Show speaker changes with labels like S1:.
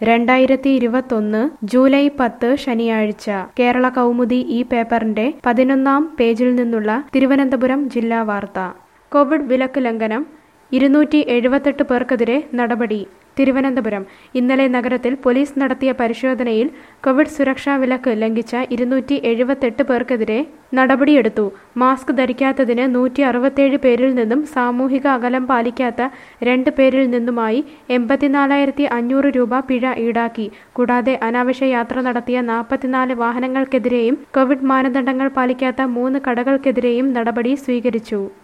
S1: രണ്ടായിരത്തി ഇരുപത്തൊന്ന് ജൂലൈ പത്ത് ശനിയാഴ്ച കേരള കൗമുദി ഈ പേപ്പറിന്റെ പതിനൊന്നാം പേജിൽ നിന്നുള്ള തിരുവനന്തപുരം ജില്ലാ വാർത്ത കോവിഡ് വിലക്ക് ലംഘനം ഇരുന്നൂറ്റി എഴുപത്തെട്ട് പേർക്കെതിരെ നടപടി തിരുവനന്തപുരം ഇന്നലെ നഗരത്തിൽ പോലീസ് നടത്തിയ പരിശോധനയിൽ കോവിഡ് സുരക്ഷാ വിലക്ക് ലംഘിച്ച ഇരുന്നൂറ്റി എഴുപത്തെട്ട് പേർക്കെതിരെ നടപടിയെടുത്തു മാസ്ക് ധരിക്കാത്തതിന് നൂറ്റി അറുപത്തേഴ് പേരിൽ നിന്നും സാമൂഹിക അകലം പാലിക്കാത്ത രണ്ട് പേരിൽ നിന്നുമായി എൺപത്തിനാലായിരത്തി അഞ്ഞൂറ് രൂപ പിഴ ഈടാക്കി കൂടാതെ അനാവശ്യ യാത്ര നടത്തിയ നാൽപ്പത്തിനാല് വാഹനങ്ങൾക്കെതിരെയും കോവിഡ് മാനദണ്ഡങ്ങൾ പാലിക്കാത്ത മൂന്ന് കടകൾക്കെതിരെയും നടപടി സ്വീകരിച്ചു